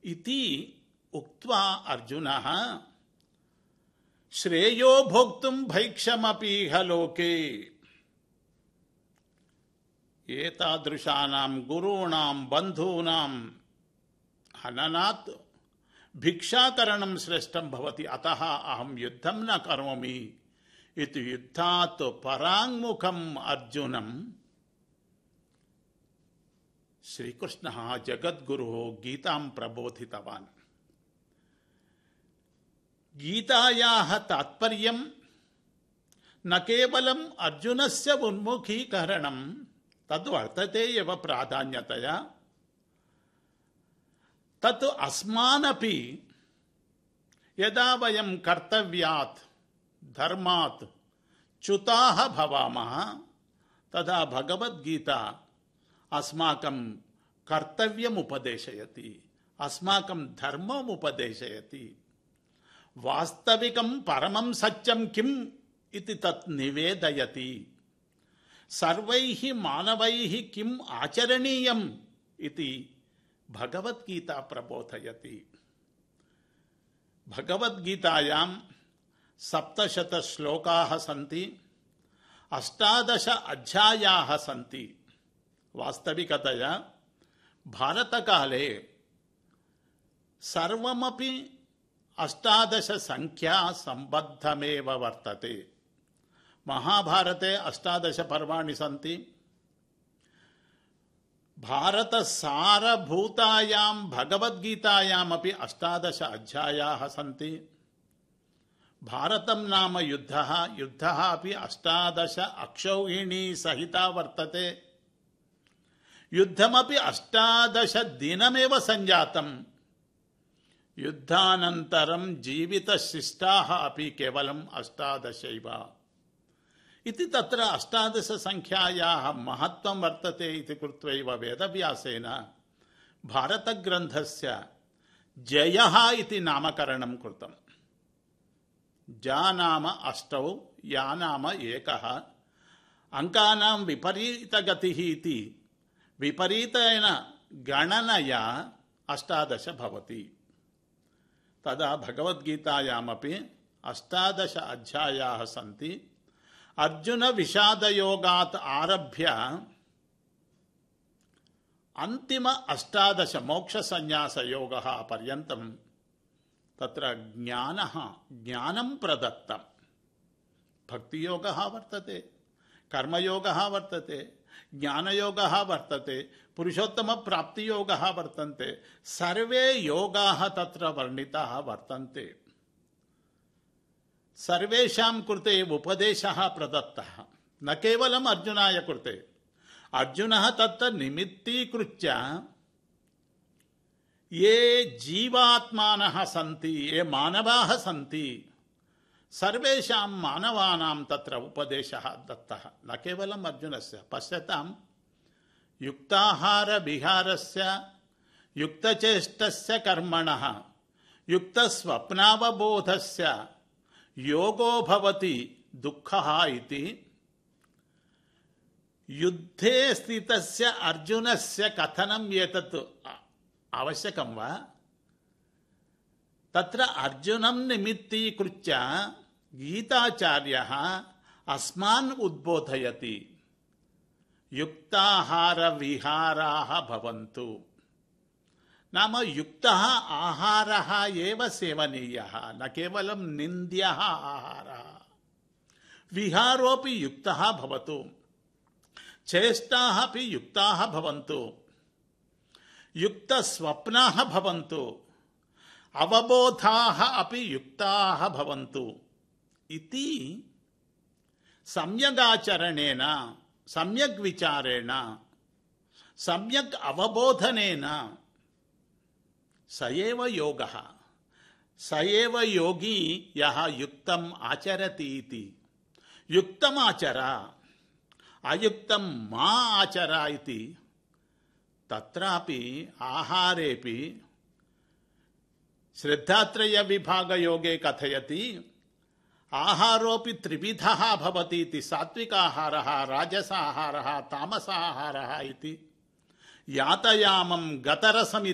इति उक्त्वा अर्जुनः श्रेयो भोक्तुं भैक्षमपीह लोके एतादृशानां गुरूणां बन्धूनां हननात् भिक्षाकरणं श्रेष्ठं भवति अतः अहं युद्धं न करोमि इति युद्धात् पराङ्मुखम् अर्जुनं श्रीकृष्णः जगद्गुरुः गीतां प्रबोधितवान् गीतायाः तात्पर्यं न केवलम् अर्जुनस्य उन्मुखीकरणं तद्वर्तते एव प्राधान्यतया तत् अस्मानपि यदा वयं कर्तव्यात् धर्मात् च्युताः भवामः तदा भगवद्गीता अस्माकं कर्तव्यमुपदेशयति अस्माकं धर्ममुपदेशयति वास्तविकं परमं सत्यं किम् इति तत् निवेदयति सर्वैः मानवैः किम् आचरणीयम् इति भगवद्गीता प्रबोधयति भगवद्गीतायां सप्तशतश्लोकाः सन्ति अष्टादश अध्यायाः सन्ति वास्तविकतया भारतकाले सर्वमपि अष्टादशसङ्ख्या सम्बद्धमेव वर्तते महाभारते अष्टादशपर्वाणि सन्ति भारतसारभूतायां भगवद्गीतायामपि अष्टादश अध्यायाः सन्ति भारतं नाम युद्धः युद्धः अपि अष्टादश अक्षौहिणी सहिता वर्तते युद्धमपि अष्टादश दिनमेव सञ्जातम् युद्धानन्तरं जीवितशिष्टाः अपि केवलम् अष्टादशैव इति तत्र अष्टादशसङ्ख्यायाः महत्त्वं वर्तते इति कृत्वैव वेदव्यासेन भारतग्रन्थस्य जयः इति नामकरणं कृतम् जा नाम अष्टौ या नाम एकः अङ्कानां विपरीतगतिः इति विपरीतेन गणनया अष्टादश भवति तदा भगवद्गीतायामपि अष्टादश अध्यायाः सन्ति अर्जुनविषादयोगात् आरभ्य अन्तिम अष्टादश मोक्षसन्न्यासयोगः पर्यन्तं तत्र ज्ञानः ज्ञानं प्रदत्तं भक्तियोगः वर्तते कर्मयोगः वर्तते ज्ञानयोगः वर्तते पुरुषोत्तमप्राप्तियोगः वर्तन्ते सर्वे योगाः तत्र वर्णिताः वर्तन्ते सर्वेषां कृते उपदेशः प्रदत्तः न केवलम् अर्जुनाय कृते अर्जुनः तत्र निमित्तीकृत्य ये जीवात्मानः सन्ति ये मानवाः सन्ति सर्वेषां मानवानां तत्र उपदेशः दत्तः न केवलम् अर्जुनस्य पश्यतां युक्ताहारविहारस्य युक्तचेष्टस्य कर्मणः युक्तस्वप्नावबोधस्य योगो भवति दुःखः इति युद्धे स्थितस्य अर्जुनस्य कथनम् एतत् आवश्यकं वा तत्र अर्जुनं निमित्तीकृत्य गीताचार्यः अस्मान् उद्बोधयति युक्ताहारविहाराः भवन्तु नाम युक्तः आहारः एव सेवनीयः न केवलं निन्द्यः आहारः विहारोऽपि युक्तः भवतु चेष्टाः अपि युक्ताः भवन्तु युक्तस्वप्नाः भवन्तु अवबोधाः अपि युक्ताः भवन्तु इति सम्यगाचरणेन सम्यग् विचारेण सम्यक् अवबोधनेन स एव योगः स एव योगी यः युक्तम् आचरति इति युक्तमाचर अयुक्तं मा आचर इति तत्रापि आहारेपि श्रद्धात्रयविभागयोगे कथयति आहारोऽपि त्रिविधः भवति इति सात्विकाहारः राजसाहारः तामसाहारः इति यातयामं गतरसमिति